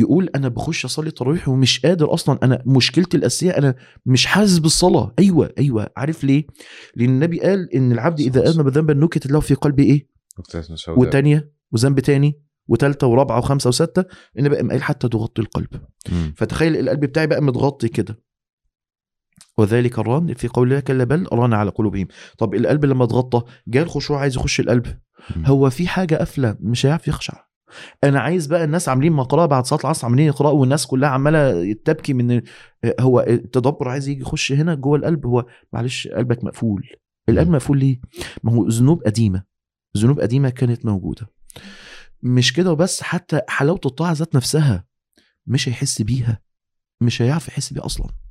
يقول انا بخش اصلي تراويح ومش قادر اصلا انا مشكلتي الاساسيه انا مش حاسس بالصلاه ايوه ايوه عارف ليه لان النبي قال ان العبد اذا اذنب ذنبا نكت له في قلبه ايه نكتة سوداء وتانية وذنب تاني وتالتة ورابعة وخمسة وستة النبي قام قايل حتى تغطي القلب مم. فتخيل القلب بتاعي بقى متغطي كده وذلك الران في قول الله كلا بل ران على قلوبهم طب القلب لما اتغطى جاء الخشوع عايز يخش القلب مم. هو في حاجه قافله مش هيعرف يخشع انا عايز بقى الناس عاملين مقرأة بعد صلاه العصر عاملين يقرأوا والناس كلها عماله تبكي من هو التدبر عايز يجي يخش هنا جوه القلب هو معلش قلبك مقفول القلب مم. مقفول ليه ما هو ذنوب قديمه ذنوب قديمه كانت موجوده مش كده وبس حتى حلاوه الطاعه ذات نفسها مش هيحس بيها مش هيعرف يحس بيها اصلا